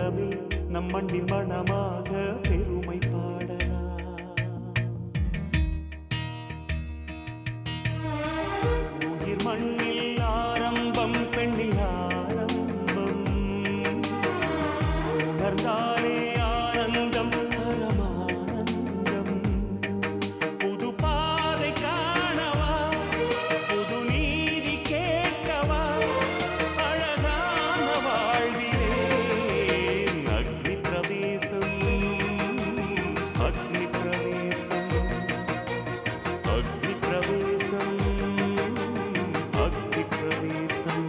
உள்ளமே நம் மண்ணின் மனமாக பெருமை பாடலாம் உயிர் மண்ணில் ஆரம்பம் பெண்ணில் ஆரம்பம் உணர்ந்தாலே ஆனந்தம் பரமானந்தம் புது பாதை காணவா புது நீதி கேட்கவா அழகான வாழ்விலே அக்னி பிரவேசம் அக்னி பிரவேசம் அக்னி பிரவேசம் அக்னி பிரவேசம்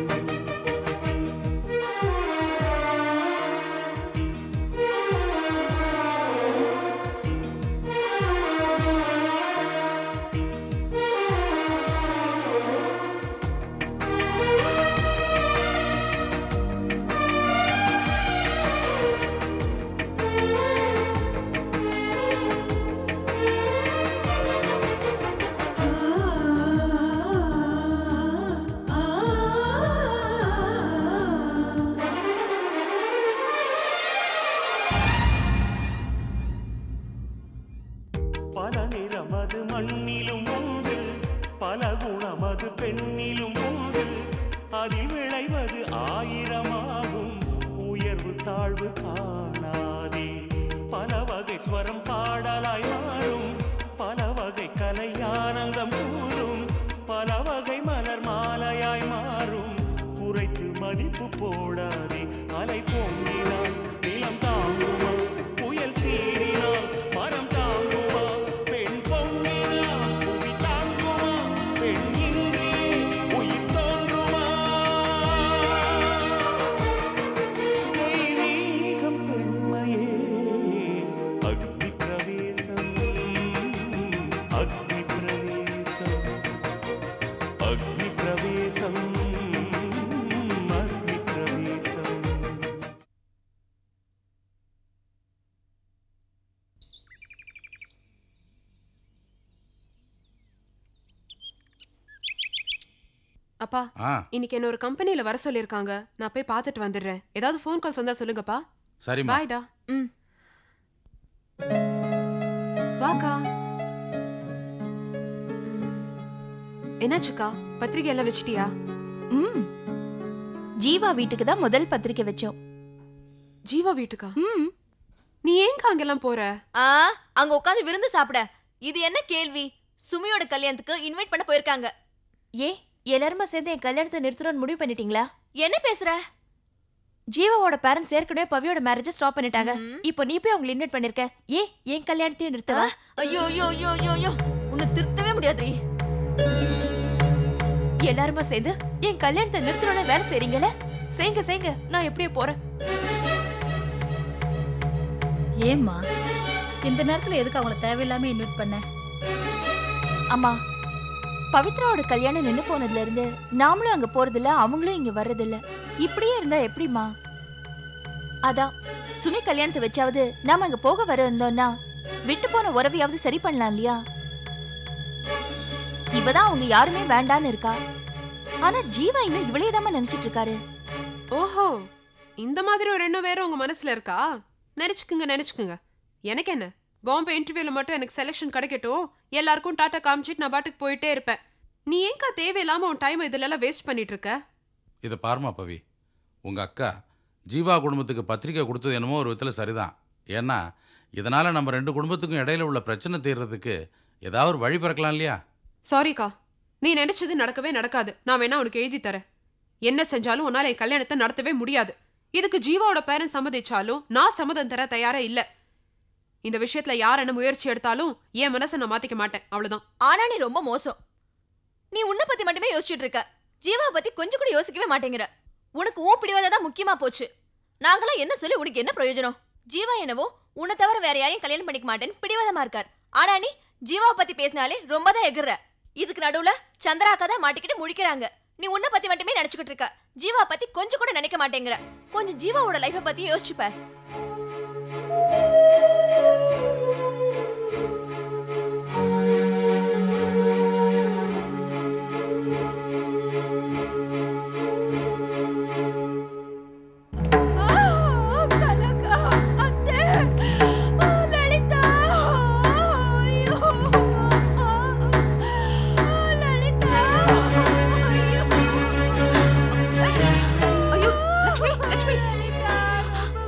பல நிறமது மண்ணிலும் உண்டு பல குணமது பெண்ணிலும் உண்டு அதில் விளைவது ஆயிரமாகும் உயர்வு தாழ்வு காணாதே பல வகை ஸ்வரம் பாடலாய் மாறும் பல வகை கலை ஆனந்தம் கூறும் பல வகை மலர் மாலையாய் மாறும் குறைத்து மதிப்பு போடாதே அலை பொங்கினால் நிலம் தாங்குமா புயல் சீறினால் மரம் தாங்குமா பெண் பொங்கினால் புவி தாங்குமா பெண் இன்றி உயிர் தோன்றுமா தெய்வீகம் பெண்மையே அக்னி பிரவேசம் அக்னி பிரவேசம் அக்னி பிரவேசம் அக்னி பிரவேசம் அப்பா ஆ இன்னைக்கு என்ன ஒரு கம்பெனில வர சொல்லிருக்காங்க நான் போய் பார்த்துட்டு வந்துடுறேன் ஏதாவது ஃபோன் கால்ஸ் வந்தா சொல்லுங்கப்பா சரிம்மா பாய்டா ம் வாக்கா என்னாச்சுக்கா பத்திரிகை எல்லாம் வச்சிட்டியா ம் ஜீவா வீட்டுக்கு தான் முதல் பத்திரிக்கை வச்சோம் ஜீவா வீட்டுக்கா ம் நீ ஏங்கா அங்கெல்லாம் போற ஆ அங்க உட்காந்து விருந்து சாப்பிட இது என்ன கேள்வி சுமியோட கல்யாணத்துக்கு இன்வைட் பண்ண போயிருக்காங்க ஏ எல்லாருமா சேர்ந்து என் கல்யாணத்தை நிறுத்துறோம்னு முடிவு பண்ணிட்டீங்களா என்ன பேசுற ஜீவாவோட பேரண்ட்ஸ் ஏற்கனவே பவியோட மேரேஜை ஸ்டாப் பண்ணிட்டாங்க ம். இப்போ நீ போய் அவங்களை இன்வைட் பண்ணிருக்க ஏ என் கல்யாணத்தையும் நிறுத்தவா ஐயோ ஐயோ ஐயோ ஐயோ ஐயோ உன்னை திருத்தவே முடியாதுரி எல்லாருமா சேர்ந்து என் கல்யாணத்தை நிறுத்தணும்னு வேலை செய்றீங்கல்ல செய்யுங்க செய்யுங்க நான் எப்படியோ போறேன் ஏம்மா இந்த நேரத்துல எதுக்கு அவங்கள தேவையில்லாம இன்வைட் பண்ண அம்மா பவித்ராவோட கல்யாணம் நின்னு போனதுல இருந்து நாமளும் அங்க போறதில்ல அவங்களும் இங்க வர்றதில்ல இப்படியே இருந்தா எப்படிம்மா அதான் சுமி கல்யாணத்தை வச்சாவது நாம அங்க போக வர இருந்தோம்னா விட்டு போன உறவையாவது சரி பண்ணலாம் இல்லையா இப்பதான் அவங்க யாருமே வேண்டான்னு இருக்கா ஆனா ஜீவா இன்னும் இவளையேதாம்மா நினைச்சிட்டு இருக்காரு ஓஹோ இந்த மாதிரி ஒரு எண்ணம் வேற உங்க மனசுல இருக்கா நினைச்சுக்குங்க நினைச்சுக்குங்க எனக்கு என்ன பாம்பே இன்டர்வியூல மட்டும் எனக்கு செலெக்ஷன் கிடைக்கட்டும் எல்லாருக்கும் டாட்டா காமிச்சிட்டு நான் பாட்டுக்கு போயிட்டே இருப்பேன் நீ ஏங்கா தேவையில்லாம உன் டைம் இதுல எல்லாம் வேஸ்ட் பண்ணிட்டு இருக்க இதை பாருமா பவி உங்கள் அக்கா ஜீவா குடும்பத்துக்கு பத்திரிக்கை கொடுத்தது என்னமோ ஒரு விதத்தில் சரிதான் ஏன்னா இதனால் நம்ம ரெண்டு குடும்பத்துக்கும் இடையில உள்ள பிரச்சனை தீர்றதுக்கு ஏதாவது ஒரு வழி பிறக்கலாம் இல்லையா சாரிக்கா நீ நினைச்சது நடக்கவே நடக்காது நான் வேணா உனக்கு எழுதி தரேன் என்ன செஞ்சாலும் உன்னால என் கல்யாணத்தை நடத்தவே முடியாது இதுக்கு ஜீவாவோட பேரன் சம்மதிச்சாலும் நான் சம்மதம் தர தயாரா இல்ல இந்த விஷயத்துல யார் என்ன முயற்சி எடுத்தாலும் என் மனசை நான் மாத்திக்க மாட்டேன் அவ்வளவுதான் ஆனா நீ ரொம்ப மோசம் நீ உன்னை பத்தி மட்டுமே யோசிச்சுட்டு இருக்க ஜீவா பத்தி கொஞ்சம் கூட யோசிக்கவே மாட்டேங்கிற உனக்கு ஊ பிடிவாத தான் முக்கியமா போச்சு நாங்களாம் என்ன சொல்லி உனக்கு என்ன பிரயோஜனம் ஜீவா என்னவோ உன்னை தவிர வேற யாரையும் கல்யாணம் பண்ணிக்க மாட்டேன்னு பிடிவாதமா இருக்கார் ஆனா நீ ஜீவாவை பத்தி பேசினாலே ரொம்ப தான் எகுற இதுக்கு நடுவுல சந்திராக்கா தான் மாட்டிக்கிட்டு முழிக்கிறாங்க நீ உன்னை பத்தி மட்டுமே நினைச்சுக்கிட்டு இருக்க ஜீவா பத்தி கொஞ்சம் கூட நினைக்க மாட்டேங்கிற கொஞ்சம் ஜீவாவோட லைஃப பத்தி யோசிச்சு பார்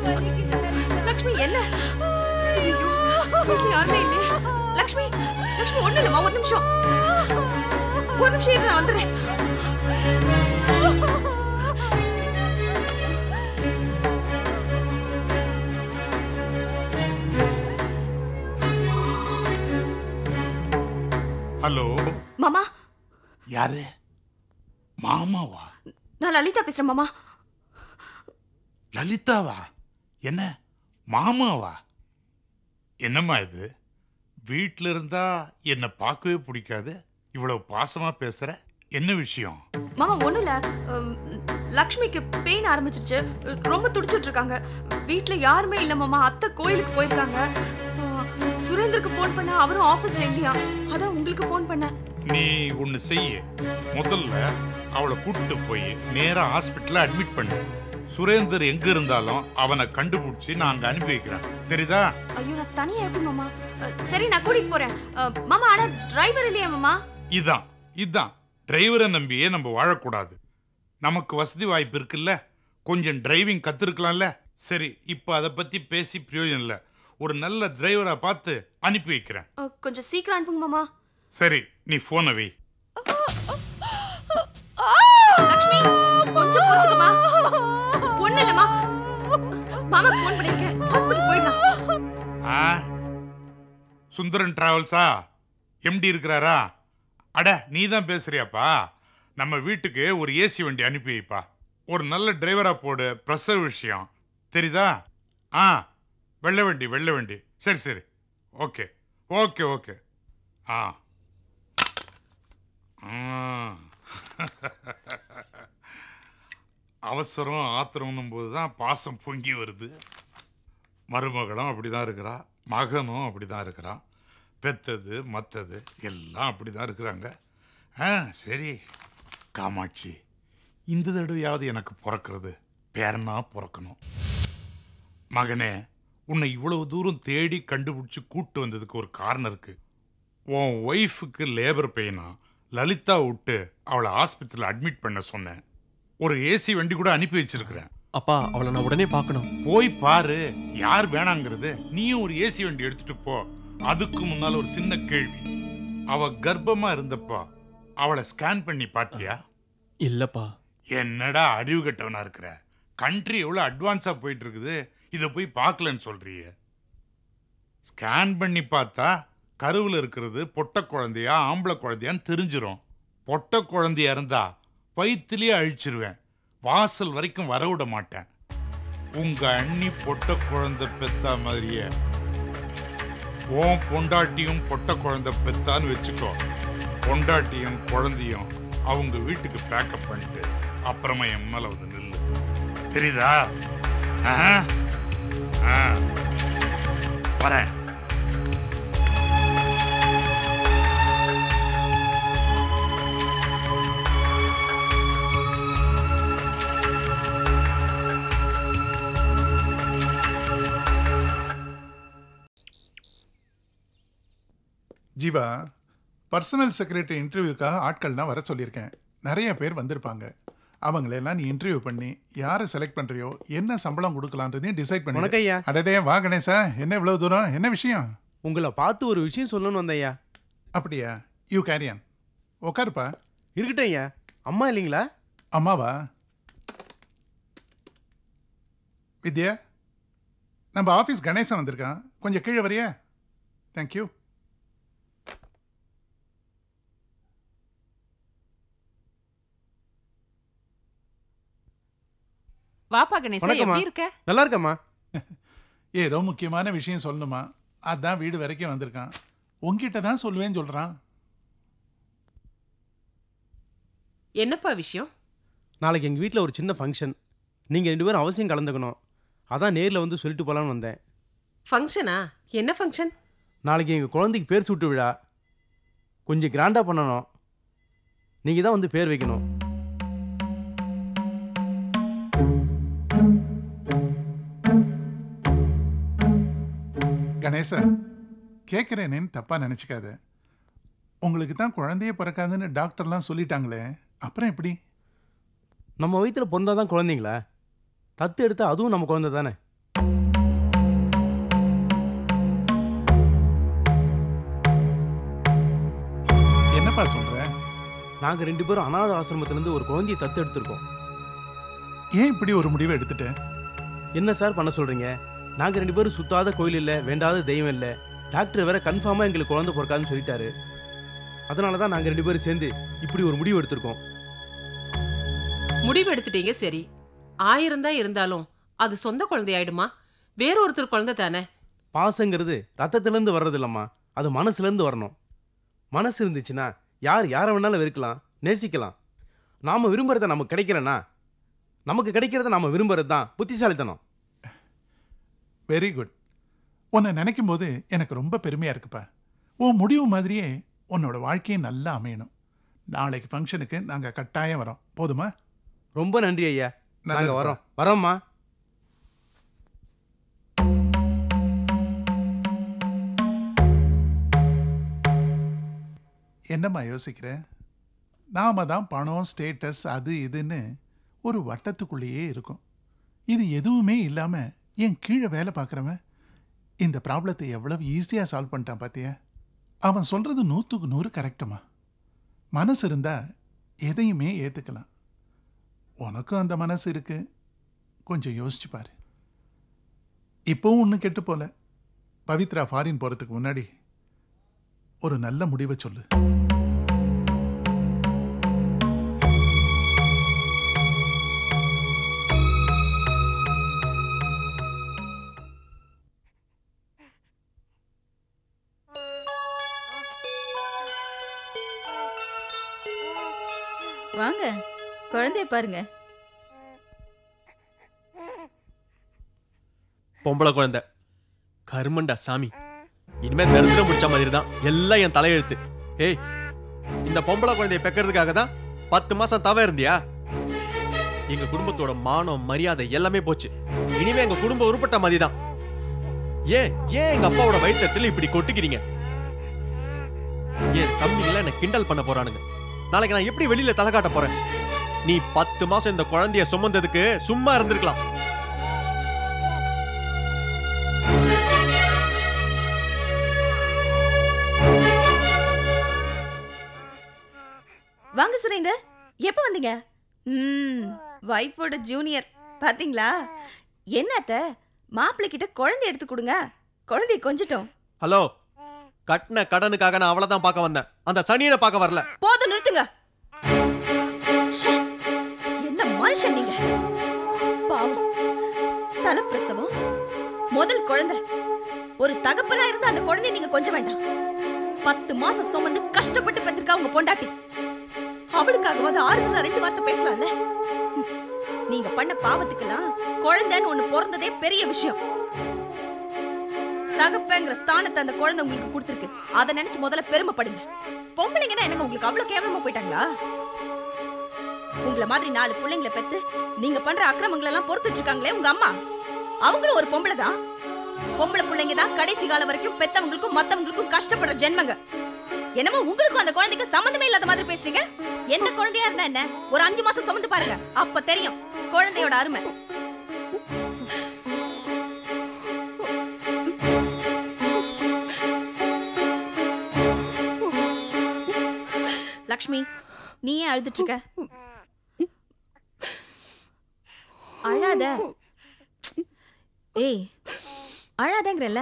லக்ஷ்மி என்ன ஐயோ, வீட்டுல யாருமே இல்லையே லக்ஷ்மி லக்ஷ்மி ஒண்ணு இல்லம்மா ஒரு நிமிஷம் ஒரு நிமிஷம் இரு, நான் வந்துடுறேன் ஹலோ மாமா யாரு மாமாவா நான் லலிதா பேசுறேன் மாமா லலிதாவா என்ன மாமாவா என்னம்மா இது வீட்டில் இருந்தா என்னை பார்க்கவே பிடிக்காது இவ்வளவு பாசமா பேசுற என்ன விஷயம் மாமா ஒண்ணும் இல்ல உம், லக்ஷ்மிக்கு பெயின் ஆரம்பிச்சிருச்சு ரொம்ப துடிச்சிட்டு இருக்காங்க வீட்ல யாருமே இல்ல மாமா அத்தை கோயிலுக்கு போயிருக்காங்க அஹ், சுரேந்தருக்கு ஃபோன் பண்ண அவரும் ஆபீஸ்ல இல்லையா அதான் உங்களுக்கு ஃபோன் பண்ணேன் நீ ஒன்று செய்ய முதல்ல அவளை கூட்டிட்டு போய் நேரா ஹாஸ்பிட்டல்ல அட்மிட் பண்ணு சுரேந்தர் எங்க இருந்தாலும் அவனை கண்டுபிடிச்சி நான் அங்க அனுப்பி வைக்கிறேன் தெரியுதா ஐயோ நான் தனியா எப்படி மாமா அஹ், சரி நான் கூட்டிட்டு போறேன் அஹ், மாமா ஆனா டிரைவர் இல்லையா மாமா இதான் இதான் டிரைவரை நம்பியே நம்ம வாழக்கூடாது நமக்கு வசதி வாய்ப்பு இருக்குல்ல கொஞ்சம் டிரைவிங் கத்துருக்கலாம்ல சரி இப்போ அதை பத்தி பேசி பிரயோஜனம் இல்லை ஒரு நல்ல டிரைவரை பார்த்து அனுப்பி வைக்கிறேன் அஹ், கொஞ்சம் சீக்கிரம் அனுப்புங்க மாமா சரி நீ போனை வை லக்ஷ்மி கொஞ்சம் பொறுத்துக்கமா ஒண்ணு இல்லம்மா மாமா ஃபோன் பண்ணிருக்கேன் ஹாஸ்பிட்டல் போயிடலாம் ஆ சுந்தரன் டிராவல்ஸா எம்டி இருக்கிறாரா அட நீ தான் பேசுறியாப்பா நம்ம வீட்டுக்கு ஒரு ஏசி வண்டி அனுப்பி வைப்பா ஒரு நல்ல டிரைவரா போடு பிரசவ விஷயம் தெரியுதா ஆ வெள்ளை வண்டி வெள்ளை வண்டி சரி சரி ஓகே ஓகே ஓகே ஆ ஆ. அவசரம் ஆத்திரம்னும் போது தான் பாசம் பொங்கி வருது மருமகளும் அப்படிதான் இருக்கிறா மகனும் அப்படிதான் இருக்கிறான் பெத்தது மத்தது எல்லாம் அப்படிதான் இருக்கிறாங்க ஆ சரி காமாட்சி இந்த தடவையாவது எனக்கு பிறக்கிறது பேரனா பிறக்கணும் மகனே உன்னை இவ்வளவு தூரம் தேடி கண்டுபிடிச்சு கூட்டு வந்ததுக்கு ஒரு காரணம் இருக்கு உன் ஒய்ஃபுக்கு லேபர் பெயினா லலிதா விட்டு அவளை ஆஸ்பத்திரியில் அட்மிட் பண்ண சொன்னேன் ஒரு ஏசி வண்டி கூட அனுப்பி வச்சிருக்கிறேன் அப்பா அவளை நான் உடனே பார்க்கணும் போய் பாரு யார் வேணாங்கிறது நீயும் ஒரு ஏசி வண்டி எடுத்துட்டு போ அதுக்கு முன்னால ஒரு சின்ன கேள்வி அவ கர்ப்பமா இருந்தப்போ அவளை ஸ்கேன் பண்ணி பாத்தியா இல்லப்பா என்னடா அறிவு கட்டவனா இருக்கிற கண்ட்ரி எவ்வளவு அட்வான்ஸா போயிட்டு இருக்குது இதை போய் பார்க்கலன்னு சொல்றிய ஸ்கேன் பண்ணி பார்த்தா கருவில் இருக்கிறது பொட்ட குழந்தையா ஆம்பளை குழந்தையான்னு தெரிஞ்சிரும் பொட்ட குழந்தையா இருந்தா வயிற்றுலயே அழிச்சிருவேன் வாசல் வரைக்கும் வர விட மாட்டேன் உங்க அண்ணி பொட்ட குழந்தை பெத்தா மாதிரியே உன் பொண்டாட்டியும் பொட்ட குழந்தை பெத்தான்னு வச்சுக்கோ பொண்டாட்டியும் குழந்தையும் அவங்க வீட்டுக்கு பேக்கப் பண்ணிட்டு அப்புறமா என் முன்னால வந்து நில்லு தெரியுதா ஆஹா. ஆ. வரேன் ஜீவா பர்சனல் செக்ரட்டரி இன்டர்வியூக்காக ஆட்கள்லாம் வர சொல்லியிருக்கேன் நிறைய பேர் வந்திருப்பாங்க அவங்களெல்லாம் நீ இன்டர்வியூ பண்ணி யாரை செலக்ட் பண்ணுறியோ என்ன சம்பளம் கொடுக்கலான்றதையும் டிசைட் பண்ணி வணக்கம் ஐயா அடடே வா கணேசா என்ன இவ்வளவு தூரம் என்ன விஷயம் உங்களை பார்த்து ஒரு விஷயம் சொல்லணும்னு வந்தேன் ஐயா அப்படியா யூ கேரியன் உட்காருப்பா இருக்கட்டும் ஐயா அம்மா இல்லைங்களா அம்மாவா வித்யா நம்ம ஆஃபீஸ் கணேசன் வந்திருக்கான் கொஞ்சம் கீழே வரியா தேங்க்யூ வாப்பா கணேசா வணக்கம்மா. எப்படி இருக்க நல்லா இருக்கம்மா ஏதோ முக்கியமான விஷயம் சொல்லணுமா அதான் வீடு வரைக்கும் வந்திருக்கான் உங்ககிட்ட தான் சொல்லுவேன்னு சொல்கிறான் என்னப்பா விஷயம் நாளைக்கு எங்கள் வீட்டில் ஒரு சின்ன ஃபங்க்ஷன் நீங்கள் ரெண்டு பேரும் அவசியம் கலந்துக்கணும் அதான் நேரில் வந்து சொல்லிட்டு போகலான்னு வந்தேன் ஃபங்க்ஷனா என்ன ஃபங்க்ஷன் நாளைக்கு எங்கள் குழந்தைக்கு பேர் சூட்டு விழா கொஞ்சம் கிராண்டாக பண்ணணும் நீங்கள் தான் வந்து பேர் வைக்கணும் கணேசா கேட்குறேனேன்னு தப்பாக நினச்சிக்காத உங்களுக்கு தான் குழந்தையே பிறக்காதுன்னு டாக்டர்லாம் சொல்லிட்டாங்களே அப்புறம் எப்படி நம்ம வயிற்றில் பிறந்தா தான் குழந்தைங்களா தத்து எடுத்தால் அதுவும் நம்ம குழந்தை தானே என்னப்பா சொல்ற நாங்கள் ரெண்டு பேரும் அனாத ஆசிரமத்திலேருந்து ஒரு குழந்தையை தத்து எடுத்திருக்கோம் ஏன் இப்படி ஒரு முடிவை எடுத்துட்ட என்ன சார் பண்ண சொல்கிறீங்க நாங்கள் ரெண்டு பேரும் சுத்தாத கோயில் இல்லை வேண்டாத தெய்வம் இல்லை டாக்டர் வேற கன்ஃபார்மாக எங்களுக்கு குழந்தை பிறக்காதுன்னு சொல்லிட்டாரு அதனால தான் நாங்கள் ரெண்டு பேரும் சேர்ந்து இப்படி ஒரு முடிவு எடுத்திருக்கோம் முடிவு எடுத்துட்டீங்க சரி ஆயிரம் தான் இருந்தாலும் அது சொந்த குழந்தை ஆயிடுமா வேற ஒருத்தர் குழந்தை தானே பாசங்கிறது ரத்தத்திலேருந்து வர்றது இல்லைம்மா அது மனசுலேருந்து வரணும் மனசு இருந்துச்சுன்னா யார் யாரை வேணாலும் வெறுக்கலாம் நேசிக்கலாம் நாம் விரும்புறத நமக்கு கிடைக்கிறேன்னா நமக்கு கிடைக்கிறத நாம் விரும்புறது தான் புத்திசாலித்தனம் வெரி குட் உன்னை நினைக்கும் போது எனக்கு ரொம்ப பெருமையா இருக்குப்பா உன் முடிவு மாதிரியே உன்னோட வாழ்க்கையும் நல்லா அமையணும் நாளைக்கு ஃபங்க்ஷனுக்கு நாங்கள் கட்டாயம் வரோம் போதுமா ரொம்ப நன்றி ஐயா நாங்கள் நல்லதுப்பா. வரோம் வரோம்மா என்னம்மா யோசிக்கிற நாம தான் பணம் ஸ்டேட்டஸ் அது இதுன்னு ஒரு வட்டத்துக்குள்ளேயே இருக்கும் இது எதுவுமே இல்லாமல் என் கீழே வேலை பார்க்குறவன் இந்த ப்ராப்ளத்தை எவ்வளவு ஈஸியாக சால்வ் பண்ணிட்டான் பார்த்தியா அவன் சொல்கிறது நூற்றுக்கு நூறு கரெக்டுமா மனசு இருந்தால் எதையுமே ஏற்றுக்கலாம் உனக்கும் அந்த மனசு இருக்கு கொஞ்சம் யோசிச்சு பாரு இப்போவும் ஒன்றும் கெட்டு போல பவித்ரா ஃபாரின் போகிறதுக்கு முன்னாடி ஒரு நல்ல முடிவை சொல்லு வாங்க குழந்தைய பாருங்க பொம்பளை குழந்தை கருமண்டா சாமி இனிமே தரித்திரம் முடிச்ச மாதிரி தான் எல்லாம் என் தலையெழுத்து ஏய் இந்த பொம்பளை குழந்தைய பெக்கிறதுக்காக தான் பத்து மாசம் தவ இருந்தியா எங்க குடும்பத்தோட மானம் மரியாதை எல்லாமே போச்சு இனிமே எங்க குடும்பம் உருப்பட்ட மாதிரி தான் ஏன் ஏன் எங்க அப்பாவோட வயிற்றுல இப்படி கொட்டிக்கிறீங்க ஏன் தம்பிங்கள என்ன கிண்டல் பண்ண போறானுங்க நாளைக்கு நான் எப்படி வெளியில தலை காட்ட போறேன் நீ பத்து மாசம் இந்த குழந்தைய சுமந்ததுக்கு சும்மா இருந்திருக்கலாம் வாங்க சுரேந்தர் எப்போ வந்தீங்க ம் வைஃபோட ஜூனியர் பாத்தீங்களா என்னத்த மாப்பிள்ளை கிட்ட குழந்தை எடுத்து கொடுங்க குழந்தைய கொஞ்சிட்டோம் ஹலோ கட்டின கடனுக்காக நான் அவளை தான் பார்க்க வந்தேன் அந்த சனியனை பார்க்க வரல போதும் நிறுத்துங்க ச்சே, என்ன மனுஷன் நீங்க பாவம் தலைப்பிரசவம் முதல் குழந்தை ஒரு தகப்பனா இருந்து அந்த குழந்தைய நீங்க கொஞ்சம் வேண்டாம் பத்து மாசம் சுமந்து கஷ்டப்பட்டு பெற்றிருக்கா உங்க பொண்டாட்டி அவளுக்காகவாது ஆறுதலா ரெண்டு வார்த்தை பேசலாம்ல ம். நீங்க பண்ண பாவத்துக்கெல்லாம் குழந்தைன்னு ஒண்ணு பிறந்ததே பெரிய விஷயம் தகப்பங்கிற ஸ்தானத்தை அந்த குழந்தை உங்களுக்கு கொடுத்துருக்கு அதை நினைச்சு முதல்ல பெருமைப்படுங்க பொம்பளைங்கன்னா என்னங்க உங்களுக்கு அவ்வளவு கேவலமா போயிட்டாங்களா உங்கள மாதிரி நாலு பிள்ளைங்களை பெத்து நீங்க பண்ற அக்கிரமங்கள் எல்லாம் பொறுத்துட்டு இருக்காங்களே உங்க அம்மா அவங்களும் ஒரு பொம்பளை தான் பொம்பளை பிள்ளைங்க தான் கடைசி காலம் வரைக்கும் பெத்தவங்களுக்கும் மத்தவங்களுக்கும் கஷ்டப்படுற ஜென்மங்க என்னமோ உங்களுக்கும் அந்த குழந்தைக்கு சம்மந்தமே இல்லாத மாதிரி பேசுறீங்க எந்த குழந்தையா இருந்தா என்ன ஒரு அஞ்சு மாசம் சுமந்து பாருங்க அப்ப தெரியும் குழந்தையோட அருமை லக்ஷ்மி நீ ஏன் அழுதுட்டு இருக்க அழாத ஏய் அழாதங்கிறல்ல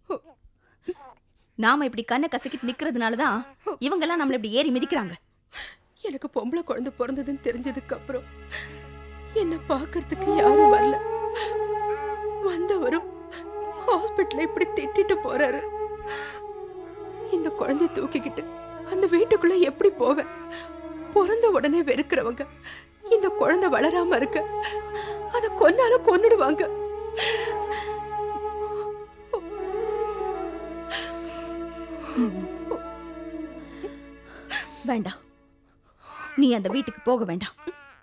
நாம இப்படி கண்ணை கசக்கிட்டு நிக்கிறதுனால தான் இவங்கெல்லாம் நம்மள இப்படி ஏறி மிதிக்கிறாங்க எனக்கு பொம்பளை குழந்தை பிறந்ததுன்னு தெரிஞ்சதுக்கு அப்புறம் என்ன பார்க்கறதுக்கு யாரும் வரல வந்தவரும் ஹாஸ்பிட்டல்ல இப்படி திட்டிட்டு போறாரு இந்த குழந்தைய தூக்கிக்கிட்டு அந்த வீட்டுக்குள்ள எப்படி போவேன் பிறந்த உடனே வெறுக்கிறவங்க இந்த குழந்தை வளராம இருக்க அத கொன்னாலும் கொன்னுடுவாங்க வேண்டாம் நீ அந்த வீட்டுக்கு போக வேண்டாம்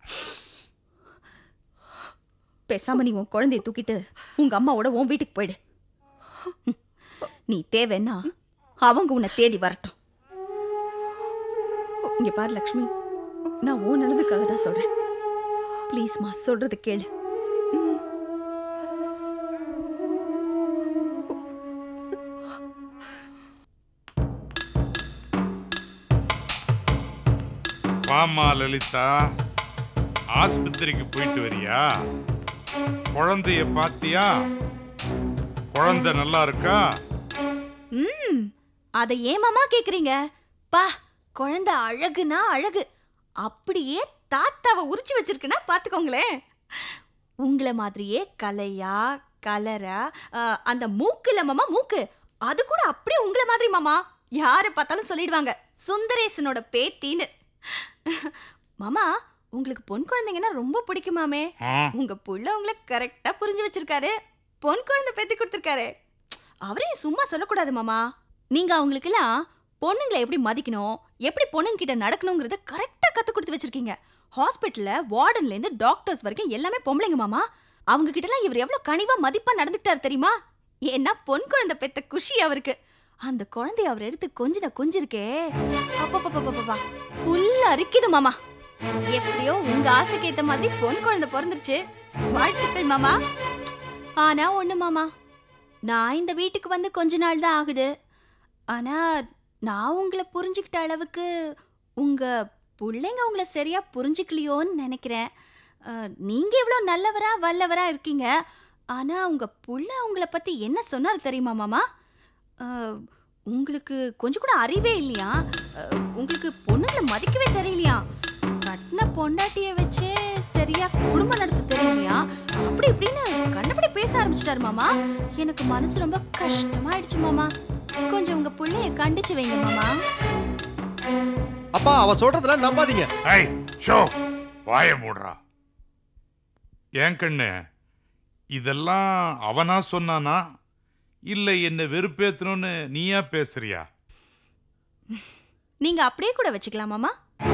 பேசாம நீ உன் குழந்தைய தூக்கிட்டு உங்க அம்மாவோட உன் வீட்டுக்கு போயிடு ம். நீ தேவைன்னா அவங்க உன்னை தேடி வரட்டும் இங்க பாரு லக்ஷ்மி நான் உன் நல்லதுக்காக தான் சொல்றேன் ப்ளீஸ்மா சொல்றது கேளு வாமா லலிதா ஆஸ்பத்திரிக்கு போயிட்டு வரியா குழந்தைய பாத்தியா குழந்தை நல்லா இருக்கா ம் அதை ஏன் மாமா கேக்குறீங்க பா குழந்தை அழகுனா அழகு அப்படியே தாத்தாவை உரிச்சு வச்சிருக்குன்னா பாத்துக்கோங்களேன் உங்களை மாதிரியே கலையா கலரா அஹ், அந்த மூக்கு இல்ல மாமா மூக்கு அது கூட அப்படியே உங்களை மாதிரி மாமா யாரை பார்த்தாலும் சொல்லிடுவாங்க சுந்தரேசனோட பேத்தின்னு மாமா உங்களுக்கு பொன் குழந்தைங்கன்னா ரொம்ப பிடிக்குமாமே ஆ, உங்க புள்ள உங்களை கரெக்டா புரிஞ்சு வச்சிருக்காரு பொன் குழந்தை பெத்து கொடுத்துருக்காரு அவரையும் சும்மா சொல்லக்கூடாது மாமா நீங்க அவங்களுக்கெல்லாம் பொண்ணுங்களை எப்படி மதிக்கணும் எப்படி பொண்ணுங்க கிட்ட நடக்கணுங்கிறத கரெக்டா கத்து கொடுத்து வச்சிருக்கீங்க ஹாஸ்பிட்டல்ல வார்டன்ல இருந்து டாக்டர்ஸ் வரைக்கும் எல்லாமே பொம்பளைங்க மாமா அவங்க கிட்ட எல்லாம் இவர் எவ்வளவு கனிவா மதிப்பா நடந்துக்கிட்டாரு தெரியுமா ஏன்னா பொன் குழந்தை பெத்த குஷி அவருக்கு அந்த குழந்தைய அவர் எடுத்து கொஞ்சின கொஞ்சிருக்கே அப்பப்பப்பப்பப்பா புல்ல அரிக்குது மாமா எப்படியோ உங்க ஆசைக்கு ஏத்த மாதிரி பொன் குழந்தை பிறந்துருச்சு வாழ்த்துக்கள் மாமா ஆனா ஒண்ணு மாமா நான் இந்த வீட்டுக்கு வந்து கொஞ்ச நாள் தான் ஆகுது ஆனா நான் உங்களை புரிஞ்சுக்கிட்ட அளவுக்கு உங்க பிள்ளைங்க உங்களை சரியா புரிஞ்சுக்கலையோன்னு நினைக்கிறேன் அஹ், நீங்க இவ்வளோ நல்லவரா வல்லவரா இருக்கீங்க ஆனா உங்க புள்ள உங்களை பத்தி என்ன சொன்னார் தெரியுமா மாமா அஹ், உங்களுக்கு கொஞ்சம் கூட அறிவே இல்லையா அஹ், உங்களுக்கு பொண்ணுங்களை மதிக்கவே தெரியலையா கட்டின பொண்டாட்டிய வச்சே சரியா குடும்பம் நடத்த தெரியலையா அப்படி இப்படின்னு கண்டபடி பேச ஆரம்பிச்சிட்டாரு மாமா எனக்கு மனசு ரொம்ப கஷ்டமாயிடுச்சு மாமா கொஞ்சம் உங்க புள்ளைய கண்டிச்சு வைங்க மாமா அப்பா அவ சொல்றதெல்லாம் நம்பாதீங்க ஐய் ஷோ வாய மூடுறா ஏன் கண்ணு இதெல்லாம் அவனா சொன்னானா இல்ல என்ன வெறுப்பேத்தணும்னு நீயா பேசுறியா நீங்க அப்படியே கூட வச்சுக்கலாம் மாமா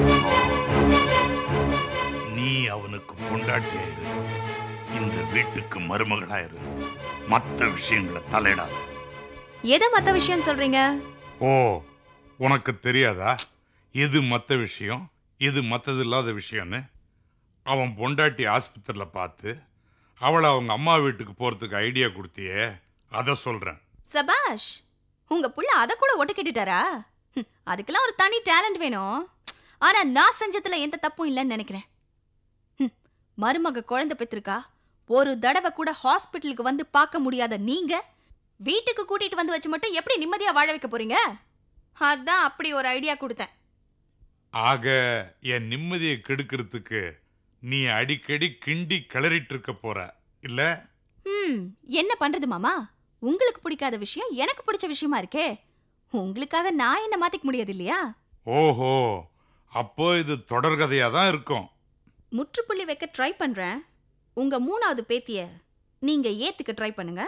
நீ அவனுக்கு பொண்டாட்டியாயிரு இந்த வீட்டுக்கு மருமகளாயிரு மற்ற விஷயங்களை தலையிடாத எதை மத்த விஷயம் சொல்றீங்க ஓ உனக்கு தெரியாதா எது மற்ற விஷயம் எது மற்றது இல்லாத விஷயம்னு அவன் பொண்டாட்டி ஆஸ்பத்திரியில் பார்த்து அவளை அவங்க அம்மா வீட்டுக்கு போகிறதுக்கு ஐடியா கொடுத்தியே அதை சொல்கிறேன் சபாஷ் உங்க புள்ள அத கூட ஒட்டு கேட்டுட்டாரா ஹம், அதுக்கெல்லாம் ஒரு தனி டேலண்ட் வேணும் ஆனா நான் செஞ்சதுல எந்த தப்பும் இல்லைன்னு நினைக்கிறேன் ஹம், மருமக குழந்தை பெற்றிருக்கா ஒரு தடவை கூட ஹாஸ்பிட்டலுக்கு வந்து பார்க்க முடியாத நீங்க வீட்டுக்கு கூட்டிட்டு வந்து வச்சு மட்டும் எப்படி நிம்மதியா வாழ வைக்க போறீங்க அதான் அப்படி ஒரு ஐடியா கொடுத்தேன் ஆக என் நிம்மதியை கெடுக்கிறதுக்கு நீ அடிக்கடி கிண்டி கிளறிட்டு இருக்க போற இல்ல ம் என்ன பண்றது மாமா உங்களுக்கு பிடிக்காத விஷயம் எனக்கு பிடிச்ச விஷயமா இருக்கே உங்களுக்காக நான் என்ன மாத்திக்க முடியாது இல்லையா ஓஹோ அப்போ இது தொடர்கதையா தான் இருக்கும் முற்றுப்புள்ளி வைக்க ட்ரை பண்றேன் உங்க மூணாவது பேத்திய நீங்க ஏத்துக்க ட்ரை பண்ணுங்க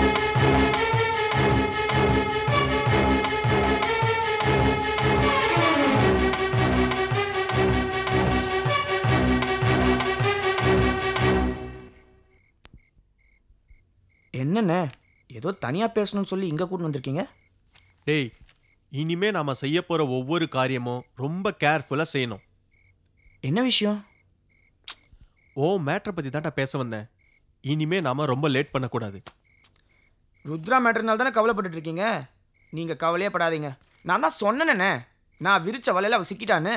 என்னண்ணே ஏதோ தனியாக பேசணும்னு சொல்லி இங்கே கூட்டு வந்திருக்கீங்க டேய் இனிமே நாம செய்ய போற ஒவ்வொரு காரியமும் ரொம்ப கேர்ஃபுல்லா செய்யணும் என்ன விஷயம் ஓ மேட்ரை பத்தி தான்டா பேச வந்தேன் இனிமே நாம ரொம்ப லேட் பண்ணக்கூடாது ருத்ரா மேட்டர்னால தானே கவலைப்பட்டுட்டு இருக்கீங்க நீங்கள் கவலையே படாதீங்க நான் தான் சொன்னேனே நான் விரிச்ச வலையில அவ சிக்கிட்டான்னு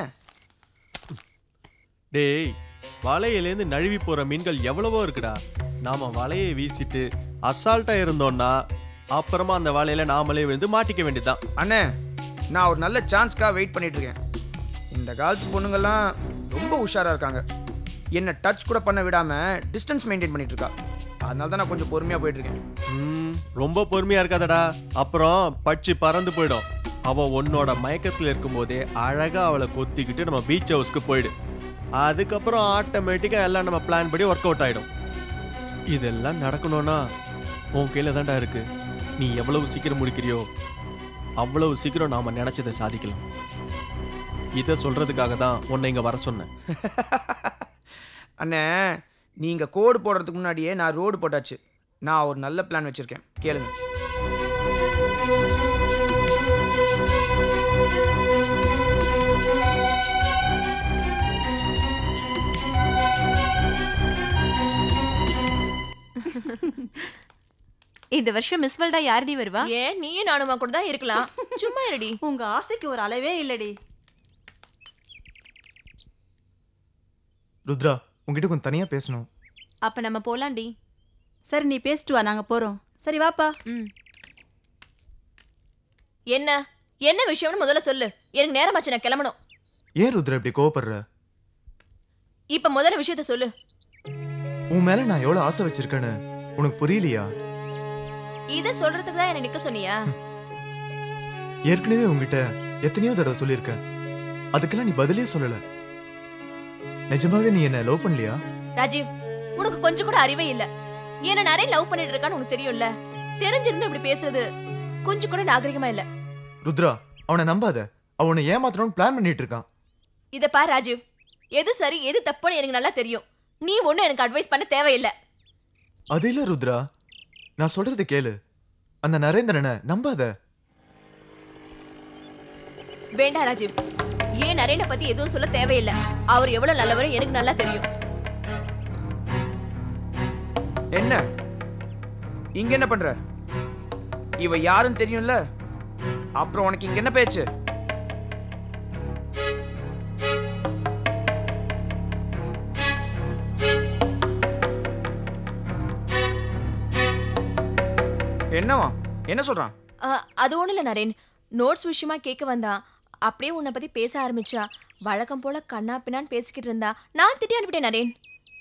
டேய் வலையிலேருந்து நழுவி போற மீன்கள் எவ்வளவோ இருக்குடா நாம வலையை வீசிட்டு அசால்ட்டா இருந்தோம்னா அப்புறமா அந்த வலையில நாமளே விழுந்து மாட்டிக்க வேண்டியதுதான் அண்ணே நான் ஒரு நல்ல சான்ஸ்க்காக வெயிட் பண்ணிட்டு இருக்கேன் இந்த காலத்து பொண்ணுங்கெல்லாம் ரொம்ப உஷாராக இருக்காங்க என்னை டச் கூட பண்ண விடாம டிஸ்டன்ஸ் மெயின்டைன் பண்ணிட்டு இருக்கா அதனால தான் நான் கொஞ்சம் பொறுமையாக போயிட்டு இருக்கேன் ம், ரொம்ப பொறுமையா இருக்காதடா அப்புறம் பட்சி பறந்து போயிடும் அவ உன்னோட மயக்கத்துல இருக்கும்போதே அழகா அவளை கொத்திக்கிட்டு நம்ம பீச் ஹவுஸ்க்கு போயிடு அதுக்கப்புறம் ஆட்டோமேட்டிக்கா எல்லாம் நம்ம பிளான் படி ஒர்க் அவுட் ஆயிடும் இதெல்லாம் நடக்கணும்னா உன் கையில தான்டா இருக்கு நீ எவ்வளவு சீக்கிரம் முடிக்கிறியோ அவ்வளவு சீக்கிரம் நாம நினைச்சதை சாதிக்கலாம் இதை சொல்றதுக்காக தான் உன்னை இங்க வர சொன்னேன் அண்ணே நீங்கள் கோடு போடுறதுக்கு முன்னாடியே நான் ரோடு போட்டாச்சு நான் ஒரு நல்ல பிளான் வச்சுருக்கேன் கேளுங்க இந்த வருஷம் மிஸ் வேர்ல்டா யாரடி வருவா ஏன் நீயும் நானுமா கூட தான் இருக்கலாம் சும்மா இருடி உங்க ஆசைக்கு ஒரு அளவே இல்லடி ருத்ரா உங்ககிட்ட கொஞ்சம் தனியா பேசணும் அப்ப நம்ம போலாண்டி சரி நீ பேசிட்டு வா நாங்க போறோம் சரி வாப்பா என்ன என்ன விஷயம்னு முதல்ல சொல்லு எனக்கு நேரமாச்சு நான் கிளம்பணும் ஏன் ருத்ரா இப்படி கோவப்படுற இப்ப முதல்ல விஷயத்த சொல்லு உன் மேல நான் எவ்வளவு ஆசை வச்சிருக்கேன்னு உனக்கு புரியலையா இத சொல்றதுக்கு தான் என்ன நிக்க சொன்னியா ஏற்கனவே உங்ககிட்ட எத்தனையோ தடவை சொல்லியிருக்கேன் அதுக்கெல்லாம் நீ பதிலே சொல்லல நிஜமாவே நீ என்ன லவ் பண்ணலையா ராஜீவ் உனக்கு கொஞ்சம் கூட அறிவே இல்ல என்ன நிறைய லவ் பண்ணிட்டு இருக்கான்னு உனக்கு தெரியும்ல தெரிஞ்சிருந்து இப்படி பேசுறது கொஞ்சம் கூட நாகரிகமா இல்ல ருத்ரா அவனை நம்பாத அவனை ஏமாத்தணும்னு பிளான் பண்ணிட்டு இருக்கான் இத பார் ராஜீவ் எது சரி எது தப்புன்னு எனக்கு நல்லா தெரியும் நீ ஒண்ணும் எனக்கு அட்வைஸ் பண்ண தேவையில்லை அது இல்ல ருத்ரா நான் சொல்றது கேளு அந்த நரேந்திரனை நம்பாத வேண்டாம் ராஜீவ் ஏன் நரேனை பத்தி எதுவும் சொல்ல தேவையில்லை அவர் எவ்வளவு நல்லவரும் எனக்கு நல்லா தெரியும் என்ன இங்க என்ன பண்ற இவ யாருன்னு தெரியும்ல அப்புறம் உனக்கு இங்க என்ன பேச்சு என்னவா என்ன சொல்றான் ஆ, அது ஒண்ணும் இல்ல நரேன் நோட்ஸ் விஷயமா கேட்க வந்தான் அப்படியே உன்னை பத்தி பேச ஆரம்பிச்சா வழக்கம் போல கண்ணா பின்னான்னு பேசிக்கிட்டு இருந்தா நான் திட்டி அனுப்பிட்டேன் நரேன்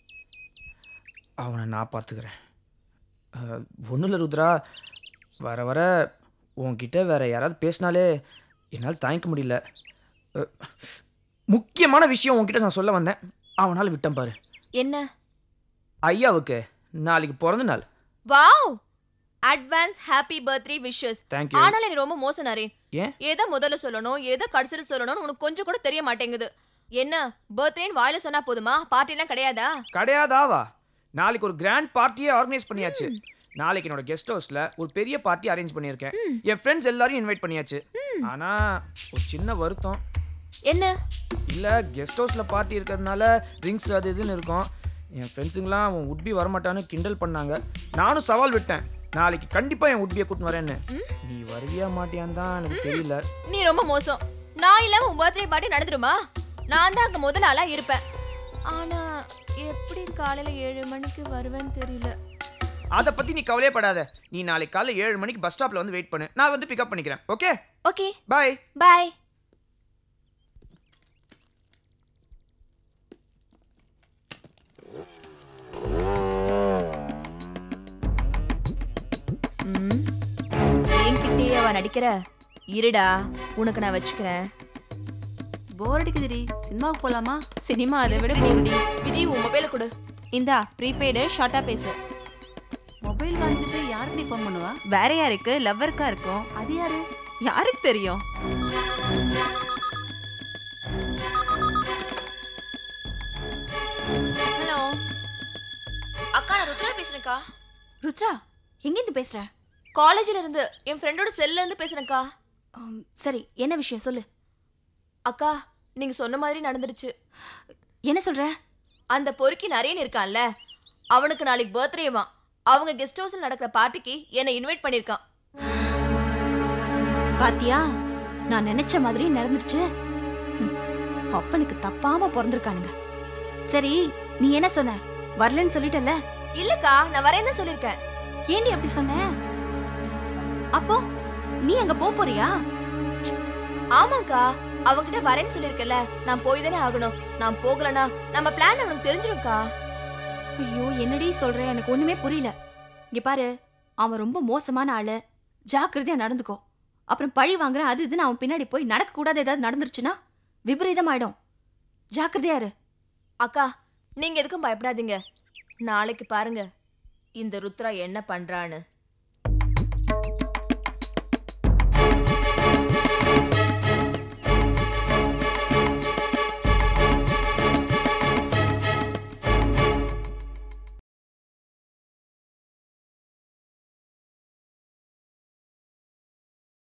அவனை நான் பார்த்துக்கிறேன் ஒன்றும் இல்லை ருத்ரா வர வர உன்கிட்ட வேற யாராவது பேசினாலே என்னால் தாங்கிக்க முடியல அஹ், முக்கியமான விஷயம் உன்கிட்ட நான் சொல்ல வந்தேன் அவனால் விட்டேன் பாரு என்ன ஐயாவுக்கு நாளைக்கு பிறந்த நாள் wow advance happy birthday wishes Thank you. ஆனாலும் நீ ரொம்ப மோசம் நரேன் ஏன் எதை முதல்ல சொல்லணும் எதை கடைசியில் சொல்லணும்னு உனக்கு கொஞ்சம் கூட தெரிய மாட்டேங்குது என்ன பர்த்டேன்னு வாயில சொன்னா போதுமா பார்ட்டிலாம் கிடையாதா கிடையாதாவா நாளைக்கு ஒரு கிராண்ட் பார்ட்டியே ஆர்கனைஸ் பண்ணியாச்சு நாளைக்கு என்னோட கெஸ்ட் ஹவுஸ்ல ஒரு பெரிய பார்ட்டி அரேஞ்ச் பண்ணியிருக்கேன் என் ஃப்ரெண்ட்ஸ் எல்லாரையும் இன்வைட் பண்ணியாச்சு ஆனா ஒரு சின்ன வருத்தம் என்ன இல்ல கெஸ்ட் ஹவுஸ்ல பார்ட்டி இருக்கிறதுனால ட்ரிங்க்ஸ் அது இதுன்னு இருக்கும் என் ஃப்ரெண்ட்ஸுங்களாம் உன் உட்பி வரமாட்டான்னு கிண்டல் பண்ணாங்க நானும் சவால் விட்டேன் நாளைக்கு கண்டிப்பா என் உட்பியை கூட்டின்னு வரேன்னு நீ வருவியா மாட்டியான்னு தான் எனக்கு தெரியல நீ ரொம்ப மோசம் நான் இல்லாம உன் பர்த்டே பார்ட்டி நடந்துடுமா நான் தான் அங்க முதல் ஆளா இருப்பேன் ஆனா எப்படி காலையில ஏழு மணிக்கு வருவேன்னு தெரியல அதை பத்தி நீ கவலையே படாத நீ நாளைக்கு காலைல ஏழு மணிக்கு பஸ் ஸ்டாப்ல வந்து வெயிட் பண்ணு நான் வந்து பிக்கப் பண்ணிக்கிறேன் ஓகே ஓகே பாய் பாய் என்கிட்டயே அவ நடிக்கிற இருடா உனக்கு நான் வச்சுக்கிறேன் போர் அடிக்குதுடி சினிமாவுக்கு போலாமா சினிமா அதை விட விஜய் உன் மொபைல கொடு இந்தா ப்ரீபெய்டு ஷார்ட்டா பேசு மொபைல் வாங்கிட்டு யாருக்கு நீ ஃபோன் பண்ணுவா வேற யாருக்கு லவ்வருக்கா இருக்கும் அது யாரு யாருக்கு தெரியும் ஹலோ அக்கா நான் ருத்ரா பேசுறேன்க்கா ருத்ரா எங்கேருந்து பேசுற காலேஜ்ல இருந்து என் ஃப்ரெண்டோட செல்ல இருந்து பேசுறேன்க்கா சரி என்ன விஷயம் சொல்லு அக்கா நீங்க சொன்ன மாதிரி நடந்துடுச்சு என்ன சொல்ற அந்த பொறுக்கி நரேன் இருக்கான்ல அவனுக்கு நாளைக்கு பர்த்டேவா அவங்க கெஸ்ட் ஹவுஸ்ல நடக்கிற பார்ட்டிக்கு என்னை இன்வைட் பண்ணிருக்கான் பாத்தியா நான் நினைச்ச மாதிரி நடந்துருச்சு ஹம், அப்பனுக்கு தப்பாம பிறந்திருக்கானுங்க சரி நீ என்ன சொன்ன வரலன்னு சொல்லிட்டல இல்லக்கா நான் வரேன்னு சொல்லிருக்கேன் ஏண்டி அப்படி சொன்ன அப்போ நீ அங்க போப் போறியா ஆமாக்கா அவன்கிட்ட வரேன்னு சொல்லிருக்கல நான் போய் தானே ஆகணும் நான் போகலனா நம்ம பிளான் அவனுக்கு தெரிஞ்சிரும்க்கா ஐயோ என்னடி சொல்ற எனக்கு ஒண்ணுமே புரியல இங்க பாரு அவன் ரொம்ப மோசமான ஆளு ஜாக்கிரதையா நடந்துக்கோ அப்புறம் பழி வாங்குறேன் அது இதுன்னு அவன் பின்னாடி போய் நடக்க கூடாது ஏதாவது நடந்துருச்சுன்னா விபரீதம் ஆயிடும் ஜாக்கிரதையா இரு அக்கா நீங்க எதுக்கும் பயப்படாதீங்க நாளைக்கு பாருங்க இந்த ருத்ரா என்ன பண்றான்னு